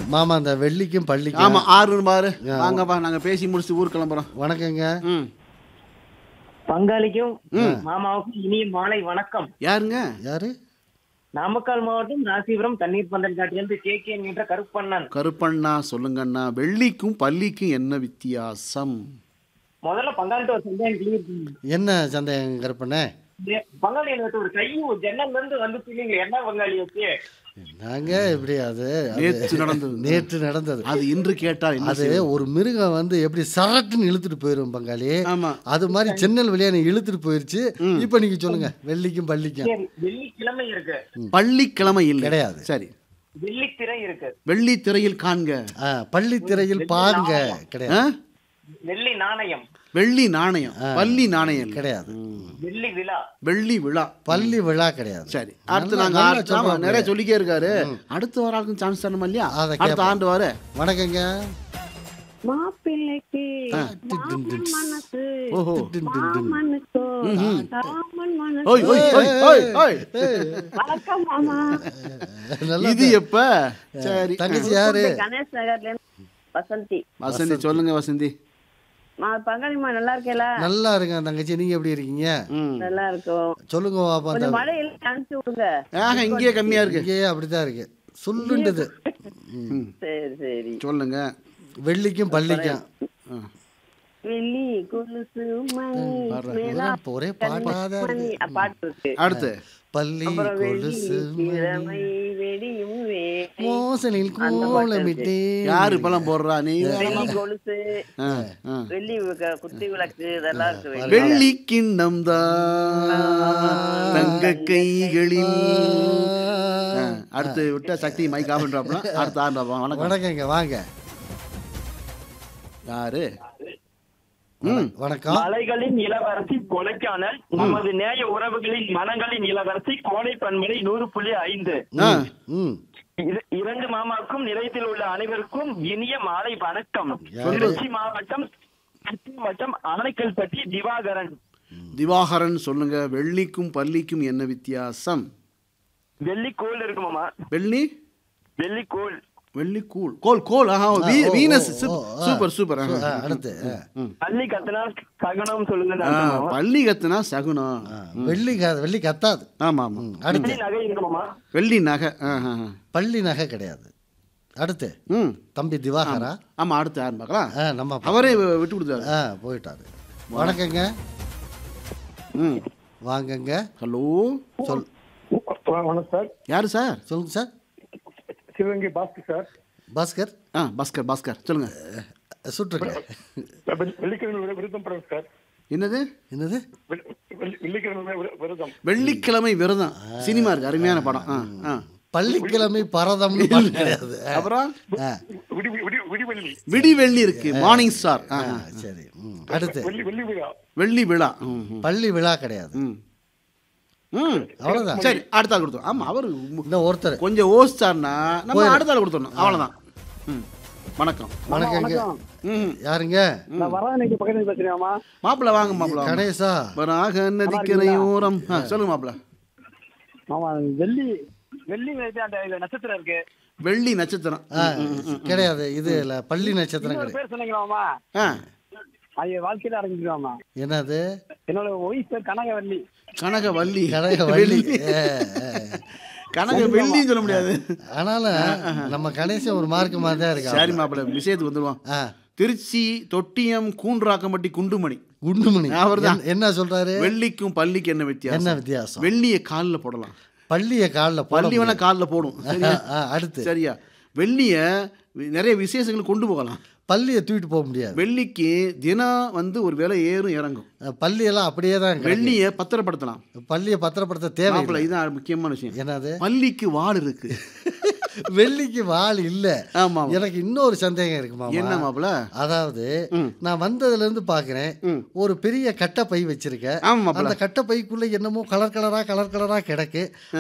மாமா அந்த வெள்ளிக்கும் பள்ளிக்கும் ஆமா ஆறு பாரு வாங்கப்பா நாங்க பேசி முடிச்சு ஊர் கிளம்புறோம் வணக்கங்க ம் பங்காளிக்கும் மாமாவுக்கும் இனிய மாலை வணக்கம் யாருங்க யாரு நாமக்கல் மாவட்டம் ராசிபுரம் தண்ணீர் பந்தல் காட்டிலிருந்து கே கே என்ற கருப்பண்ணன் கருப்பண்ணா சொல்லுங்கண்ணா வெள்ளிக்கும் பள்ளிக்கும் என்ன வித்தியாசம் முதல்ல பங்காளிட்ட ஒரு சந்தேகம் கிளியர் பண்ணுங்க என்ன சந்தேகம் கருப்பண்ணே பங்காளி எனக்கு ஒரு கை ஒரு ஜன்னல்ல இருந்து வந்துச்சு இல்லைங்களா என்ன பங்காளி வச்சு நாங்க எப்படி அது அது நேற்று நடந்தது நேற்று நடந்தது அது இன்று கேட்டால் என்ன அது செய்வது? ஒரு மிருகம் வந்து எப்படி சரட்டுன்னு இழுத்துட்டு போயிரும் பங்காளி ஆமா அது மாதிரி சென்னல் வழியா நீ இழுத்துட்டு போயிருச்சு இப்ப நீங்க சொல்லுங்க வெள்ளிக்கும் பள்ளிக்கும் சரி வெள்ளிக்கிழமை இருக்கு பள்ளிக்கிழமை இல்லை கிடையாது. சரி வெள்ளித்திரை இருக்கு வெள்ளி திரையில் காண்க ஆ, பள்ளி திரையில் பாருங்க கிடையாது ஆ? வெள்ளி நாணயம் வெள்ளி நாணயம் பள்ளி நாணயம் இல்லை. கிடையாது வெள்ளி விழா வெள்ளி விழா பள்ளி விழா கிடையாது சரி அடுத்து நல்லா- நாங்க நல்லா அடுத்து- ஆமா, சொல்றாங்க. நிறைய சொல்லிக்கே இருக்காரு அடுத்து வர ஆளுக்கும் சான்ஸ் தரணுமா இல்லையா அதை அடுத்த கேட்போம். ஆண்டு வர வணக்கங்க மாப்பிள்ளைக்கு ஆ, டின் டின் டின். மனசு ஓஹோ டின் டின் டின். மாமனுக்கோ ராமன் மனசு ஓய் ஓய் ஓய் ஓய் ஓய் வணக்கம் மாமா நல்லா இது எப்ப சரி தங்கச்சி யாரு கணேஷ் நகர்ல இருந்து வசந்தி வசந்தி சொல்லுங்க வசந்தி மா பங்காளிமா நல்லா இருக்கேல நல்லா இருங்க தங்கச்சி நீங்க எப்படி இருக்கீங்க ம் நல்லா இருக்கும் சொல்லுங்க பாப்பா கொஞ்சம் அந்த- மழையில அனுப்பிச்சு விடுங்க ஆக இங்கேயே கம்மியா இருக்கு இங்கேயே அப்படிதான் இருக்கு சொல்லுண்டது சரி சரி சொல்லுங்க வெள்ளிக்கும் பள்ளிக்கும் ஆ. வெள்ளி கொலுசு மணி மேலா இப்ப ஒரே பாட்டாதான் மணி இருக்கு. அ, பாட்டு இருக்கு அடுத்து பள்ளி அப்புறம் வெள்ளி கொலுசு கிழமை வெடியும் வேலை மோசனில் அந்த பாட்டு கோலமிட்டே யாரு இப்பெல்லாம் போடுறா நீ வெள்ளி கொலுசு ஆ, ஆ. வெள்ளி க- குத்தி விளக்கு இதெல்லாம் இருக்கு வெள்ளி. வெள்ளி கிண்ணம் தான் தங்க கைகளில் ஆ, அடுத்து விட்ட சக்தி மைக் ஆஃப் பண்றாப்ல அடுத்த ஆண்டாப்பா வணக்கம் வணக்கங்க வாங்க யாரு ம் வணக்கம் மலைகளின் இளவரசி கொடைக்கானல் நமது நேய உறவுகளின் மனங்களின் இளவரசி கோடை பன்மலை நூறு புள்ளி ஐந்து ஆ, ம் இர- இரண்டு மாமாக்கும் நிலையத்தில் உள்ள அனைவருக்கும் இனிய மாலை வணக்கம் திருச்சி மாவட்டம் திருச்சி மாவட்டம் ஆனைக்கல்பட்டி திவாகரன் திவாகரன் சொல்லுங்க வெள்ளிக்கும் பள்ளிக்கும் என்ன வித்தியாசம் வெள்ளி கோல் இருக்கு மாமா வெள்ளி வெள்ளி கோல் வெள்ளி கூழ் கோல் கோல் ஆஹா வீ- ஓ, வீனஸ் ஓ, சூப்- ஓ, ஆ. சூப்பர் சூப்பர் ஆஹா. ஆ, அடுத்து ஆ. பள்ளி கத்தனா சகனம் சொல்லுங்க ஆ, பள்ளி கத்துனா சகுனம் ஆ, வெள்ளி க- வெள்ளி கத்தாது ஆமா ஆமா அடுத்து வெள்ளி நகை இருக்கு மாமா வெள்ளி நகை ஆஹா, ஆஹா. பள்ளி நகை கிடையாது அடுத்து ம் தம்பி திவாகரா ஆமா அடுத்து யாருன்னு பார்க்கலாம் ஆ நம்ம பா- அவரே வி- விட்டு கொடுத்தாரு ஆ போயிட்டாரு வணக்கங்க ம் வாங்கங்க ஹலோ சொல் வணக்கம் சார் யாரு சார் சொல்லுங்க சார் சிவகங்கை பாஸ்கர் சார் பாஸ்கர் ஆ பாஸ்கர் பாஸ்கர் சொல்லுங்க சுற்றுங்க வெள்ளிக்கிழமை விருதம் படம் சார் என்னது என்னது வெள்ளிக்கிழமை விரதம் வெள்ளிக்கிழமை விரதம் சினிமா இருக்கு அருமையான படம் ஆ ஆ பள்ளிக்கிழமை பரதம்னு பாட்டு கிடையாது அப்புறம் ஆ, விடிவெள்ளி விடி வெள்ளி இருக்கு மார்னிங் ஸ்டார் ஆ, ஆ, சரி ம். அடுத்து வெள்ளி வெள்ளி விழா வெள்ளி விழா ம், ம், பள்ளி விழா கிடையாது ம் ம் அவ்வளவுதான் சரி அடுத்த ஆள் கொடுத்தோம் ஆமா அவரு இன்னும் ஒருத்தர் கொஞ்சம் ஓசிச்சார்னா நம்ம அடுத்த ஆள் கொடுத்துடணும் அவ்வளவுதான் ம் வணக்கம் வணக்கங்க ம் யாருங்க நான் வரானைக்கு பக்கத்துல பேசுறேன் மாப்பிள்ள வாங்க மாப்பிள்ள வாங்க. கணேசா வராக நதிக்கரையோரம் ஆ, சொல்லுங்க மாப்பிள்ள ஆமா வெள்ளி வெள்ளி அந்த நட்சத்திரம் இருக்கு வெள்ளி நட்சத்திரம் ஆ, கிடையாது இது இல்ல பள்ளி நட்சத்திரம் கிடையாது பேர் சொன்னீங்களாமா ஆ அது வாழ்க்கையில அடைஞ்சிருவாமா என்னது என்னோட ஒய்ஃப் பேர் கனகவல்லி கனகவல்லி கனக வள்ளி ஆ, ஆ. கனக வெள்ளின்னு சொல்ல முடியாது ஆனாலும் நம்ம கணேசன் ஒரு மார்க் மாதிரி தான் இருக்கா சரி மாப்பிள்ள விஷயத்துக்கு வந்துடுவோம் ஆ திருச்சி தொட்டியம் கூன்றாக்கம்பட்டி குண்டுமணி குண்டுமணி அவர்தான். என்ன- என்ன சொல்றாரு வெள்ளிக்கும் பள்ளிக்கு என்ன என்ன வித்தியாசம் வித்தியாசம் வெள்ளியை காலில் போடலாம் பள்ளிய காலில் போட பள்ளி வேணா காலில் போடும் சரியா ஆ, அடுத்து சரியா வெள்ளிய நிறைய விசேஷங்கள் கொண்டு போகலாம் பள்ளியை தூக்கிட்டு போக முடியாது வெள்ளிக்கு தினம் வந்து ஒரு விலை ஏறும் இறங்கும் பள்ளியெல்லாம் அப்படியே தான் கிடக்கு. வெள்ளியை பத்திரப்படுத்தலாம் பள்ளியை பத்திரப்படுத்த தேவை மாப்பிள்ள இதுதான் முக்கியமான விஷயம் என்னது பள்ளிக்கு வாள் இருக்கு வெள்ளிக்கு வாள் இல்ல ஆமா எனக்கு இன்னொரு சந்தேகம் இருக்கு என்ன மாமா மாப்பிள்ள அதாவது ம். நான் வந்ததுல இருந்து பாக்குறேன் ம். ஒரு பெரிய கட்டை பை வச்சிருக்கேன் ஆமா மாப்பிள்ள அந்த கட்டை பைக்குள்ள என்னமோ கலர் கலரா கலர் கலரா கிடக்கு